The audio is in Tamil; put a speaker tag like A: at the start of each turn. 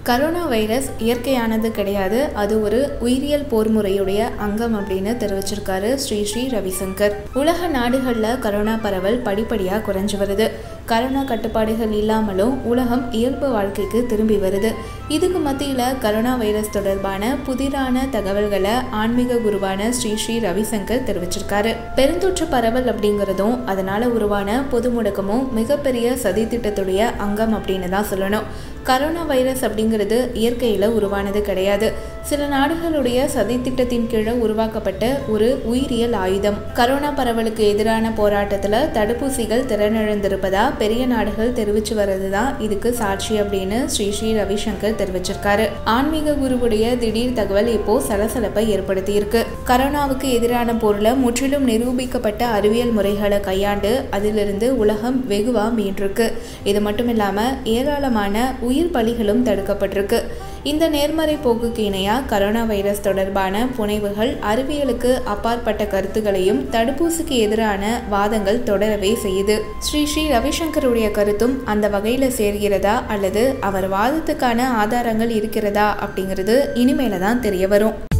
A: கரோனா வைரஸ் இயற்கையானது கிடையாது அது ஒரு உயிரியல் போர் முறையுடைய அங்கம் அப்படின்னு தெரிவிச்சிருக்காரு ஸ்ரீ ஸ்ரீ ரவிசங்கர் உலக நாடுகளில் கரோனா பரவல் படிப்படியாக குறைஞ்சு வருது கரோனா கட்டுப்பாடுகள் இல்லாமலும் உலகம் இயல்பு வாழ்க்கைக்கு திரும்பி வருது இதுக்கு மத்தியில் கரோனா வைரஸ் தொடர்பான புதிரான தகவல்களை ஆன்மீக குருவான ஸ்ரீ ஸ்ரீ ரவிசங்கர் தெரிவிச்சிருக்காரு பெருந்தொற்று பரவல் அப்படிங்கிறதும் அதனால உருவான பொது முடக்கமும் மிகப்பெரிய சதித்திட்டத்துடைய அங்கம் அப்படின்னு தான் சொல்லணும் கரோனா வைரஸ் அப்படிங்கிறது இயற்கையில் உருவானது கிடையாது சில நாடுகளுடைய சதித்திட்டத்தின் கீழே உருவாக்கப்பட்ட ஒரு உயிரியல் ஆயுதம் கரோனா பரவலுக்கு எதிரான போராட்டத்தில் தடுப்பூசிகள் திறனிழந்திருப்பதா பெரிய நாடுகள் தெரிவிச்சு வர்றது தான் இதுக்கு சாட்சி அப்படின்னு ஸ்ரீ ஸ்ரீ ரவிசங்கர் தெரிவிச்சிருக்காரு ஆன்மீக குருவுடைய திடீர் தகவல் இப்போ சலசலப்பை ஏற்படுத்தியிருக்கு கரோனாவுக்கு எதிரான போரில் முற்றிலும் நிரூபிக்கப்பட்ட அறிவியல் முறைகளை கையாண்டு அதிலிருந்து உலகம் வெகுவா மீண்டிருக்கு இது மட்டும் இல்லாமல் ஏராளமான உயிர் பலிகளும் தடுக்கப்பட்டிருக்கு இந்த நேர்மறை போக்குக்கு இணையாக கரோனா வைரஸ் தொடர்பான புனைவுகள் அறிவியலுக்கு அப்பாற்பட்ட கருத்துகளையும் தடுப்பூசிக்கு எதிரான வாதங்கள் தொடரவே செய்யுது ஸ்ரீ ஸ்ரீ ரவிசங்கருடைய கருத்தும் அந்த வகையில் சேர்கிறதா அல்லது அவர் வாதத்துக்கான ஆதாரங்கள் இருக்கிறதா அப்படிங்கிறது இனிமேல தான் தெரிய வரும்